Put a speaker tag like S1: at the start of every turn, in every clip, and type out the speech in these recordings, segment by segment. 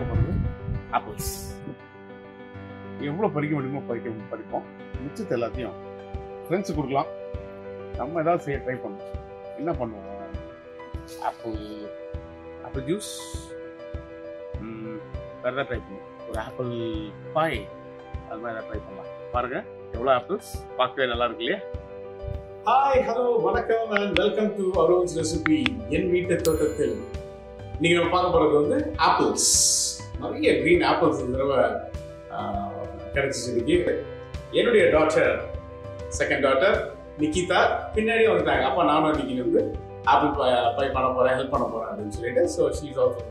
S1: பார்க்க போகிறது ஆப்பிள்ஸ் எவ்வளோ படிக்க முடியுமோ படிக்க படிப்போம் மிச்சத்தை எல்லாத்தையும் ஃப்ரெண்ட்ஸுக்கு கொடுக்கலாம் நம்ம ஏதாவது செய்ய ட்ரை பண்ணுவோம் என்ன பண்ணுவோம் ஆப்பிள் ஆப்பிள் ஜூஸ் வேறு ஏதாவது ட்ரை பண்ணுவோம் ஒரு ஆப்பிள் பாய் அது மாதிரி ஏதாவது ட்ரை பண்ணலாம் பாருங்க எவ்வளோ ஆப்பிள்ஸ் பார்க்கவே நல்லா இருக்கு இல்லையா
S2: ஹாய் ஹலோ வணக்கம் and welcome to Aaron's recipe என் வீட்டு தோட்டத்தில் நீங்க நம்ம பார்க்க போறது வந்து ஆப்பிள்ஸ் நிறைய கிரீன் ஆப்பிள்ஸ் இந்த தடவை ஆஹ், கிடைச்சிச்சு இன்னைக்கு என்னுடைய டாட்டர் செகண்ட் டாட்டர் நிக்கிதா பின்னாடியே வந்துட்டாங்க அப்பா நானும் இன்னைக்கு வந்து ஆப்பிள் பை பண்ண போறேன் ஹெல்ப் பண்ண போறேன் அப்படின்னு சொல்லிட்டு so she's also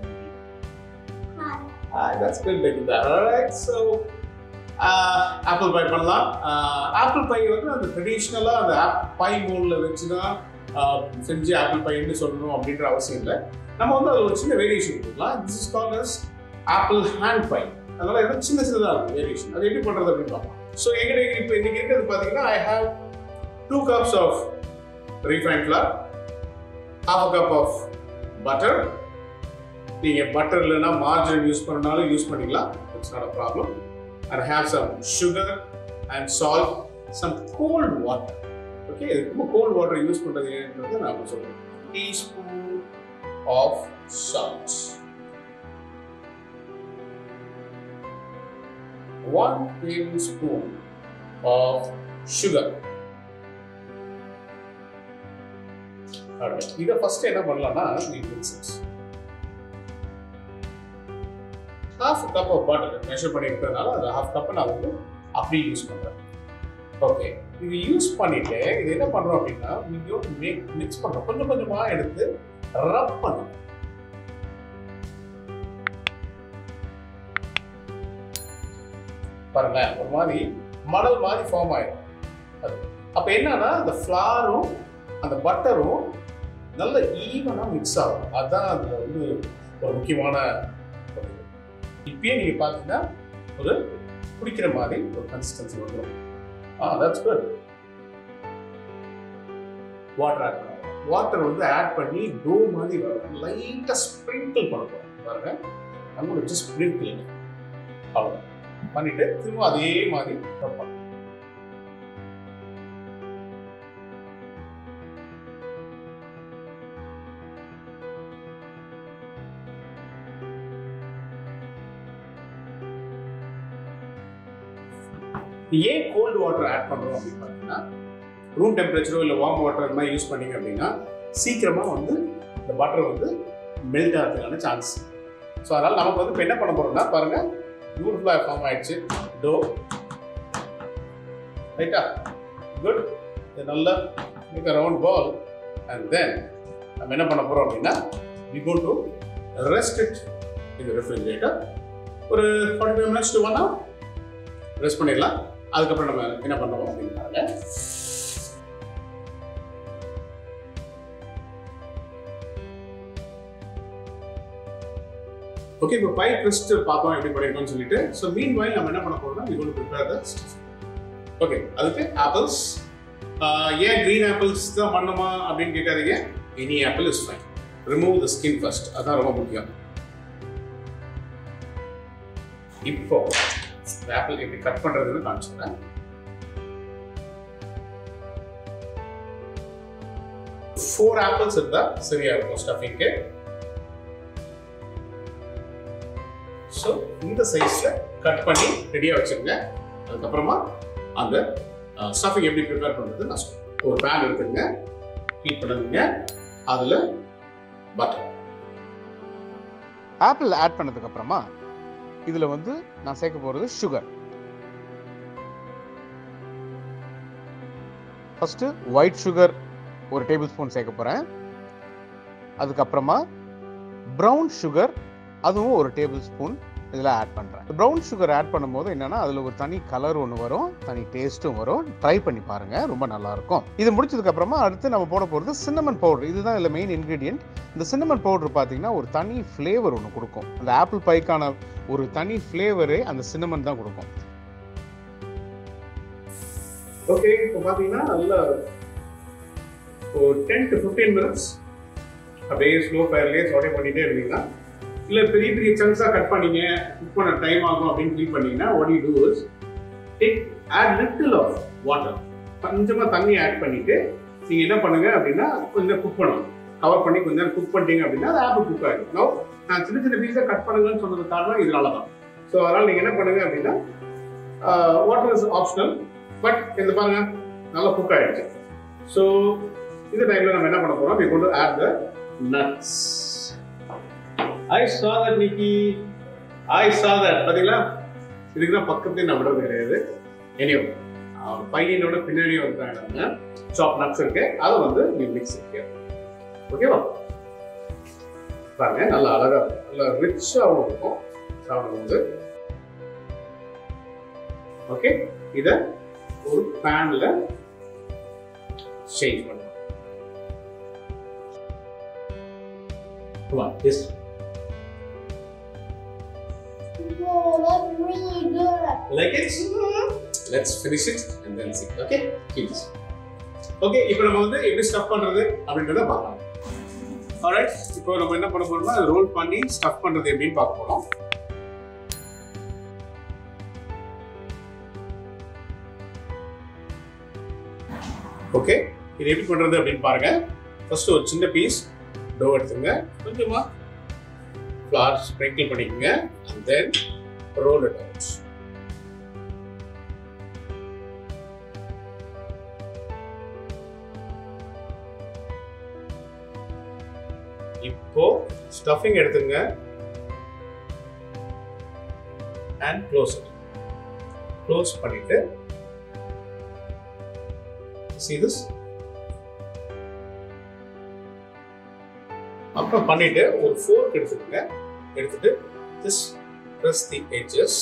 S2: Hi, that's good, Nikita. Alright, so apple pie பண்ணலாம் ஆப்பிள் பை வந்து அந்த ட்ரெடிஷ்னலாக அந்த பை மோல்டில் வச்சு தான் செஞ்சு ஆப்பிள் பைன்னு சொல்லணும் அப்படின்ற அவசியம் இல்லை நம்ம வந்து அதில் ஒரு சின்ன வேரியேஷன் கொடுக்கலாம் this is call as apple hand pie அதனால எதாவது சின்ன சின்னதாக இருக்கும் வேரியேஷன் அது எப்படி பண்ணுறது அப்படின்னு பார்க்கலாம் ஸோ எங்கிட்ட இப்போ இன்னைக்கு இருக்கிறது பார்த்தீங்கன்னா I have two cups of refine flour half cup of butter நீங்கள் பட்டர் இல்லைன்னா மார்ஜரின் யூஸ் பண்ணனாலும் யூஸ் பண்ணிக்கலாம் it's not a problem and have some sugar and salt, some cold water. Okay, ரொம்ப cold water யூஸ் பண்றது ஏன்றது நான் அப்ப சொல்றேன் teaspoon of salt. One tablespoon of sugar. Alright, இதை ஃபர்ஸ்ட் என்ன பண்ணலாம்னா we mix it. Half cup of butter measure பண்ணியிருக்கிறதுனால அந்த ஹாஃப் கப்பை நான் வந்து அப்படியே யூஸ் பண்ணுறேன் ஓகே இது யூஸ் பண்ணிட்டு இது என்ன பண்ணுறோம் அப்படின்னா வீடியோ மேக் மிக்ஸ் பண்ணுறோம் கொஞ்சம் கொஞ்சமாக எடுத்து ரப் பண்ணுறோம் பாருங்களேன் ஒரு மாதிரி மணல் மாதிரி ஃபார்ம் ஆயிடும் அது அப்போ என்னன்னா அந்த ஃப்ளாரும் அந்த பட்டரும் நல்ல ஈவனாக மிக்ஸ் ஆகும் அதுதான் அதில் வந்து ஒரு முக்கியமான ஒரு இப்பயே நீங்க பாத்தீங்கன்னா ஒரு குடிக்கிற மாதிரி ஒரு கன்சிஸ்டன்சி வந்துடும் ah that's good water add பண்ணுவோம் வாட்டர் வந்து ஆட் பண்ணி டோ மாதிரி வரும் லைட்டாக ஸ்ப்ரிங்கிள் பண்ண போகிறோம் பாருங்க நம்ம ஜஸ்ட் ஸ்ப்ரிங்கிள் அவ்வளோ பண்ணிட்டு திரும்ப அதே மாதிரி rub பண்ணணும். ஏன் கோல்டு வாட்டர் ஆட் பண்ணுறோம் அப்படின்னு பார்த்தீங்கன்னா ரூம் டெம்பரேச்சரோ இல்லை வார்ம் வாட்டர் இந்த மாதிரி யூஸ் பண்ணீங்க அப்படின்னா சீக்கிரமாக வந்து இந்த பட்டர் வந்து மெல்ட் ஆகிறதுக்கான சான்ஸ் ஸோ அதனால் நமக்கு வந்து இப்போ என்ன பண்ண போகிறோம்னா பாருங்க பியூட்டிஃபுல்லாக ஃபார்ம் ஆயிடுச்சு டோ ரைட்டா குட் இது நல்லா make round ball and then நம்ம என்ன பண்ண போகிறோம் அப்படின்னா we go to rest it இது ரெஃப்ரிஜரேட்டர் ஒரு forty five minutes to one hour rest பண்ணிடலாம் அதுக்கப்புறம் நம்ம என்ன பண்ணுவோம் அப்படின்னு பாருங்க ஓகே இப்போ பை ட்விஸ்ட் பார்த்தோம் எப்படி பண்ணிருக்கோம்னு சொல்லிட்டு ஸோ மீன் வாயில் நம்ம என்ன பண்ண போறோம்னா we goal prepare the okay அதுக்கு ஆப்பிள்ஸ் ஏன் க்ரீன் ஆப்பிள்ஸ் தான் பண்ணுமா அப்படின்னு கேட்காதீங்க any apple is fine remove the skin first அதான் ரொம்ப முக்கியம் இப்போ ஆப்பிள் எப்படி கட் பண்றதுன்னு காமிச்சுக்கிறேன் ஃபோர் ஆப்பிள்ஸ் இருந்தா சரியா இருக்கும் ஸ்டஃபிங்க்கு ஸோ இந்த சைஸ்ல கட் பண்ணி ரெடியா வச்சிருங்க அதுக்கப்புறமா அந்த ஸ்டஃபிங் எப்படி ப்ரிப்பேர் பண்றது நான் சொல்றேன் ஒரு பேன் எடுத்துங்க ஹீட் பண்ணுங்க அதுல பட்டர்
S3: ஆப்பிள் ஆட் பண்ணதுக்கு அப்புறமா இதுல வந்து நான் சேர்க்க போறது சுகர் ஃபர்ஸ்ட் ஒயிட் சுகர் ஒரு டேபிள் ஸ்பூன் சேர்க்க போறேன் அதுக்கப்புறமா ப்ரௌன் சுகர் அதுவும் ஒரு டேபிள் ஸ்பூன் இதில் ஆட் பண்ணுறேன் ப்ரௌன் சுகர் ஆட் பண்ணும்போது என்னன்னா அதில் ஒரு தனி கலர் ஒன்று வரும் தனி டேஸ்ட்டும் வரும் ட்ரை பண்ணி பாருங்க ரொம்ப நல்லா இருக்கும் இது முடிச்சதுக்கு அப்புறமா அடுத்து நம்ம போட போகிறது சின்னமன் பவுடர் இதுதான் இதில் மெயின் இன்க்ரீடியன்ட் இந்த சின்னமன் பவுடர் பார்த்தீங்கன்னா ஒரு தனி ஃப்ளேவர் ஒன்று கொடுக்கும் அந்த ஆப்பிள் பைக்கான ஒரு தனி ஃப்ளேவரே அந்த சின்னமன் தான் கொடுக்கும்
S2: ஓகே இப்போ பார்த்தீங்கன்னா நல்ல ஒரு டென் டு ஃபிஃப்டீன் மினிட்ஸ் அப்படியே ஸ்லோ ஃபயர்லேயே சாட்டே பண்ணிட்டே இருந்தீங்கன்னா இல்லை பெரிய பெரிய சங்க்ஸாக கட் பண்ணீங்க குக் பண்ண டைம் ஆகும் அப்படின்னு ஃபீல் பண்ணீங்கன்னா what you do is take add little of water கொஞ்சமாக தண்ணி ஆட் பண்ணிட்டு நீங்கள் என்ன பண்ணுங்க அப்படின்னா கொஞ்சம் குக் பண்ணணும் கவர் பண்ணி கொஞ்சம் நேரம் குக் பண்ணிட்டீங்க அப்படின்னா அது ஆப்பிள் குக் ஆகிடும் நோ நான் சின்ன சின்ன பீஸை கட் பண்ணுங்கன்னு சொன்னது காரணம் இதனால தான் ஸோ அதனால் நீங்கள் என்ன பண்ணுங்க அப்படின்னா வாட்டர் இஸ் ஆப்ஷனல் பட் இந்த பாருங்க நல்லா குக் ஆயிடுச்சு ஸோ இந்த டைம்ல நம்ம என்ன பண்ண போறோம் we going to add the nuts I saw that Nikki I saw that பாத்தீங்களா இதுக்கு தான் பக்கத்துலேயே நான் விட கிடையாது எனியோ பையனோட பின்னாடியே வந்துட்டாங்க சாப் நட்ஸ் இருக்கு அதை வந்து நீ மிக்ஸ் இருக்கு ஓகேவா பாருங்க நல்லா அழகா இருக்கும். நல்லா ரிச்சாகவும் இருக்கும் சாப்பிடும்போது ஓகே இதை ஒரு பேன்ல சேஞ்ச் பண்ணணும் Come on, this.
S4: Whoa, that's really good.
S2: Like it? Let's finish it and then see. Okay? Keep this. Okay இப்போ நம்ம வந்து எப்படி ஸ்டஃப் பண்றது அப்படின்றத பார்க்கலாம் ஆல்ரைட் இப்போ நம்ம என்ன பண்ண போறோம்னா ரோல் பண்ணி ஸ்டஃப் பண்றது எப்படின்னு பார்க்க போறோம் ஓகே இது எப்படி பண்றது அப்படின்னு பாருங்க ஃபர்ஸ்ட் ஒரு சின்ன பீஸ் டோ எடுத்துங்க கொஞ்சமா ஃப்ளார் ஸ்ப்ரிங்கிள் பண்ணிக்கோங்க and then roll it out இப்போ ஸ்டஃபிங் எடுத்துங்க அண்ட் க்ளோஸ் க்ளோஸ் பண்ணிட்டு see this அப்புறம் பண்ணிட்டு ஒரு ஃபோர்க் எடுத்துக்கோங்க எடுத்துட்டு this press the edges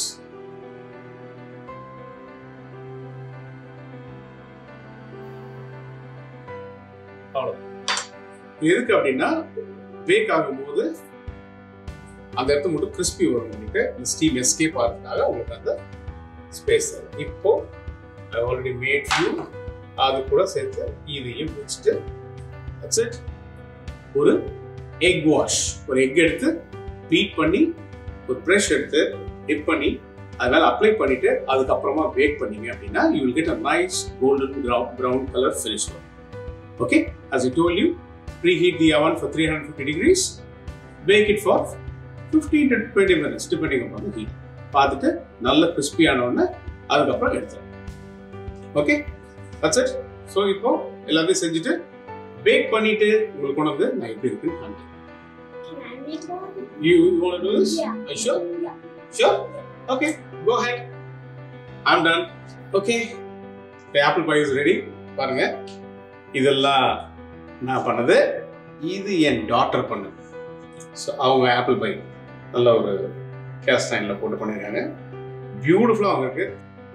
S2: அவ்வளோ எதுக்கு அப்படின்னா பேக் ஆகும்போது அந்த இடத்துல மட்டும் கிறிஸ்பி வரும் உங்களுக்கு இந்த ஸ்டீம் எஸ்கேப் ஆகிறதுக்காக உங்களுக்கு அந்த ஸ்பேஸ் இப்போ ஐ ஆல்ரெடி மேட் யூ அது கூட சேர்த்து இதையும் வச்சுட்டு தட்ஸ் இட் ஒரு எக் வாஷ் ஒரு எக் எடுத்து பீட் பண்ணி ஒரு ப்ரெஷ் எடுத்து டிப் பண்ணி அது மேலே அப்ளை பண்ணிட்டு அதுக்கப்புறமா பேக் பண்ணீங்க அப்படின்னா you will get a nice golden brown colour finish வரும் okay as I told you preheat the oven for 350 degrees bake it for 15 to 20 minutes depending upon the heat பார்த்துட்டு நல்ல கிறிஸ்பியான உடனே அதுக்கப்புறம் எடுத்துரும் ஓகே தட்ஸ் இட் ஸோ இப்போ எல்லாத்தையும் செஞ்சுட்டு பேக் பண்ணிட்டு உங்களுக்கு கொண்டு வந்து நான் எப்படி இருக்குன்னு காமிக்கிறேன்
S4: Can I make one?
S2: You, you want to do this?
S4: Yeah.
S2: Are you sure?
S4: Yeah.
S2: Sure? Okay, go ahead. I'm done. Okay. The apple pie is ready. பாருங்க இதெல்லாம் நான் பண்ணது இது என் டாட்டர் பண்ணது ஸோ அவங்க ஆப்பிள் பை நல்ல ஒரு கேஸ்ட் டைனில் போட்டு பண்ணியிருக்காங்க பியூட்டிஃபுல்லாக அவங்க இருக்கு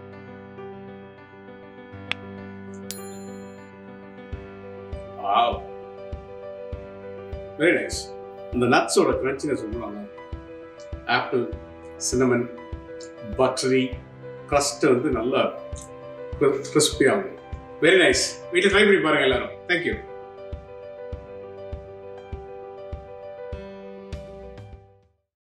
S2: வெரி நைஸ் இந்த நட்ஸோட கிரன்ச்சினஸ் ரொம்ப நல்லா ஆப்பிள் சினமன் பட்டரி க்ரஸ்ட் வந்து நல்லா கிறிஸ்பியாக வெரி நைஸ் வீட்டில் ட்ரை பண்ணி பாருங்க எல்லாரும் தேங்க்யூ